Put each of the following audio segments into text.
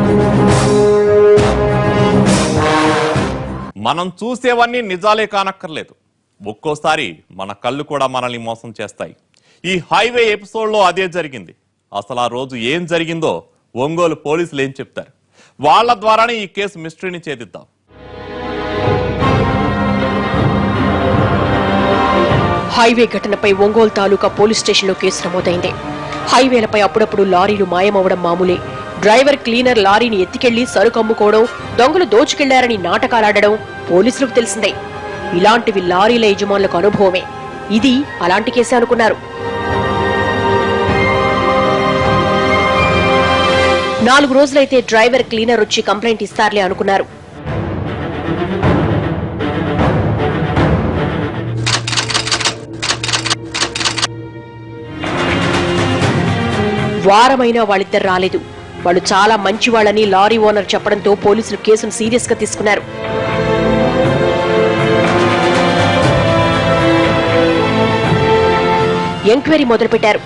మనం చూసేవన్నీ నిజాలే కానక్కర్లేదు ఒక్కోసారి మన కళ్ళు కూడా మనల్ని మోసం చేస్తాయి ఈ హైవే ఎపిసోడ్లో అదే జరిగింది అసలు ఆ రోజు ఏం జరిగిందో ఒంగోలు పోలీసులు ఏం చెప్తారు వాళ్ళ ద్వారానే ఈ కేసు మిస్టరీని ఛేదిద్దాం హైవే ఘటనపై ఒంగోలు తాలూకా పోలీస్ స్టేషన్లో కేసు నమోదైంది హైవేలపై అప్పుడప్పుడు లారీలు మాయమవడం మామూలే డ్రైవర్ క్లీనర్ లారీని ఎత్తికెళ్లి సరుకు అమ్ముకోవడం దొంగలు దోచుకెళ్లారని నాటకాలాడడం పోలీసులకు తెలిసిందే ఇలాంటివి లారీల యజమానులకు అనుభవమే ఇది అలాంటి కేసే అనుకున్నారు నాలుగు రోజులైతే డ్రైవర్ క్లీనర్ వచ్చి కంప్లైంట్ ఇస్తారులే అనుకున్నారు వారమైనా వాళ్ళిద్దరు రాలేదు వాళ్ళు చాలా మంచి వాళ్ళని లారీ ఓనర్ చెప్పడంతో పోలీసులు కేసును సీరియస్ గా తీసుకున్నారు ఎంక్వైరీ మొదలుపెట్టారు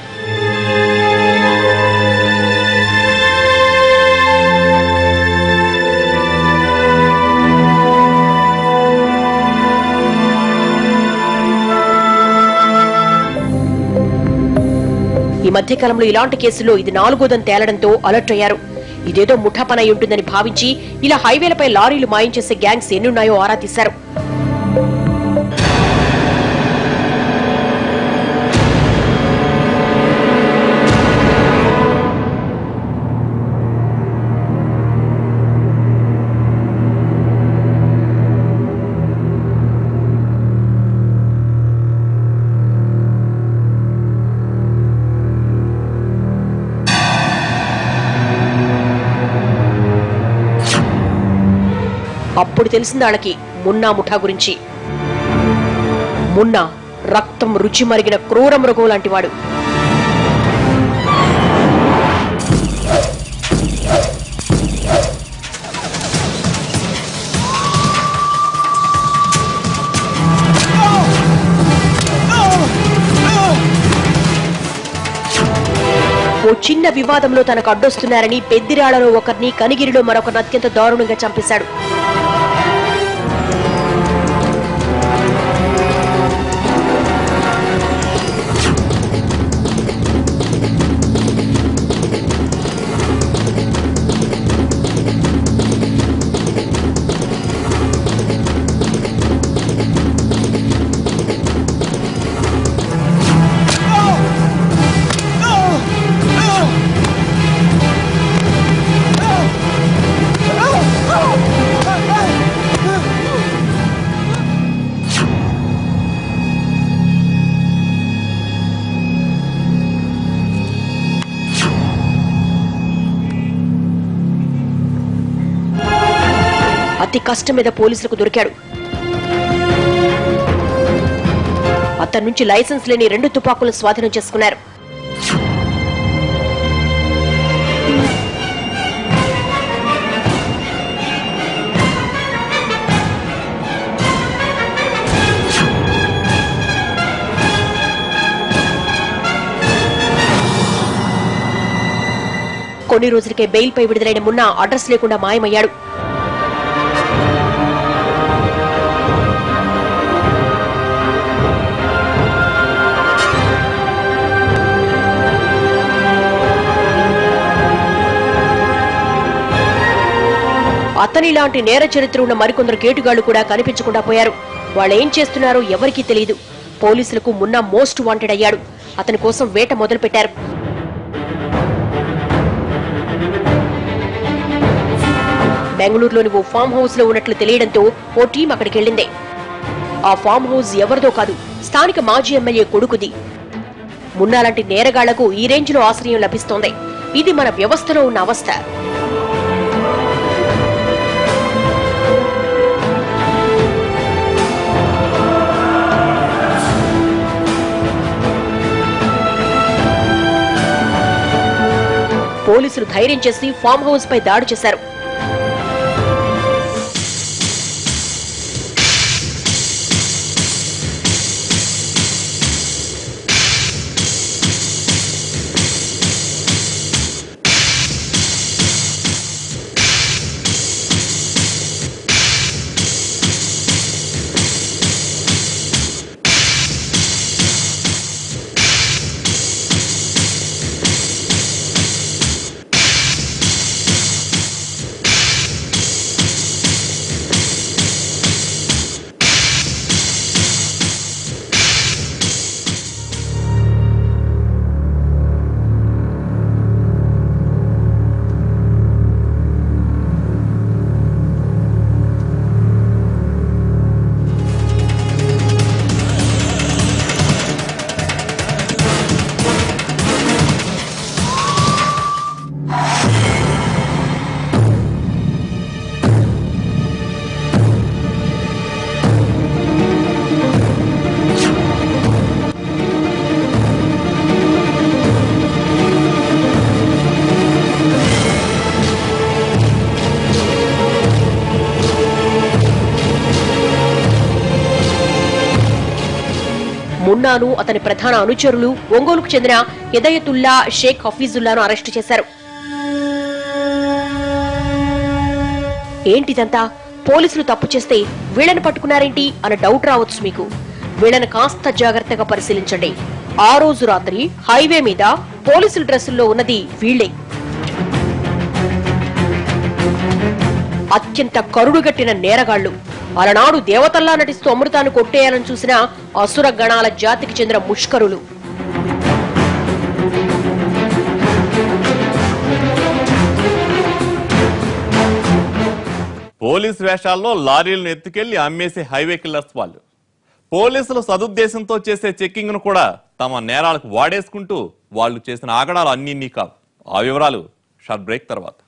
ఈ మధ్య కాలంలో ఇలాంటి కేసుల్లో ఇది నాలుగోదని తేలడంతో అలర్ట్ అయ్యారు ఇదేదో ముఠా పని అయి ఉంటుందని భావించి ఇలా హైవేలపై లారీలు మాయం చేసే గ్యాంగ్స్ ఎన్నున్నాయో ఆరా తీశారు అప్పుడు తెలిసింది వాళ్ళకి మున్నా ముఠా గురించి మున్నా రక్తం రుచి మరిగిన క్రూర మృగం లాంటి వాడు ఓ చిన్న వివాదంలో తనకు అడ్డొస్తున్నారని పెద్దిరాళ్లలో ఒకరిని కనిగిరిలో మరొకరిని అత్యంత దారుణంగా చంపేశాడు అతి కష్టం మీద పోలీసులకు దొరికాడు అతని నుంచి లైసెన్స్ లేని రెండు తుపాకులను స్వాధీనం చేసుకున్నారు కొన్ని రోజులకే బెయిల్పై విడుదలైన మున్నా అడ్రస్ లేకుండా మాయమయ్యాడు అతని లాంటి నేర చరిత్ర ఉన్న మరికొందరు కేటుగాళ్లు కూడా కనిపించకుండా పోయారు వాళ్ళేం చేస్తున్నారో ఎవరికీ తెలియదు పోలీసులకు మున్న మోస్ట్ వాంటెడ్ అయ్యాడు అతని కోసం వేట మొదలుపెట్టారు బెంగళూరులోని ఓ ఫామ్ హౌస్ లో ఉన్నట్లు తెలియడంతో ఓ టీం అక్కడికి వెళ్ళింది ఆ ఫామ్ హౌస్ ఎవరిదో కాదు స్థానిక మాజీ ఎమ్మెల్యే కొడుకుది మున్నాలాంటి నేరగాళ్లకు ఈ రేంజ్ లో ఆశ్రయం లభిస్తోంది ఇది మన వ్యవస్థలో ఉన్న అవస్థ పోలీసులు ధైర్యం చేసి ఫామ్ హౌస్ పై దాడి చేశారు మున్నాను అతని ప్రధాన అనుచరులు ఒంగోలుకు చెందిన హిదయతుల్లా షేక్ హఫీజుల్లాను అరెస్టు చేశారు ఏంటిదంతా పోలీసులు తప్పు చేస్తే వీళ్ళని పట్టుకున్నారేంటి అన్న డౌట్ రావచ్చు మీకు వీళ్ళని కాస్త జాగ్రత్తగా పరిశీలించండి ఆ రోజు రాత్రి హైవే మీద పోలీసుల డ్రెస్సుల్లో ఉన్నది వీళ్ళే అత్యంత కరుడుగట్టిన నేరగాళ్లు అలనాడు దేవతల్లా నటిస్తూ అమృతాన్ని కొట్టేయాలని చూసిన అసుర గణాల జాతికి చెందిన ముష్కరులు పోలీస్ వేషాల్లో లారీలను ఎత్తుకెళ్లి అమ్మేసే హైవే కిల్లర్స్ వాళ్ళు పోలీసులు సదుద్దేశంతో చేసే చెక్కింగ్ ను కూడా తమ నేరాలకు వాడేసుకుంటూ వాళ్ళు చేసిన ఆగడాలు అన్ని కావు ఆ వివరాలు షార్ట్ బ్రేక్ తర్వాత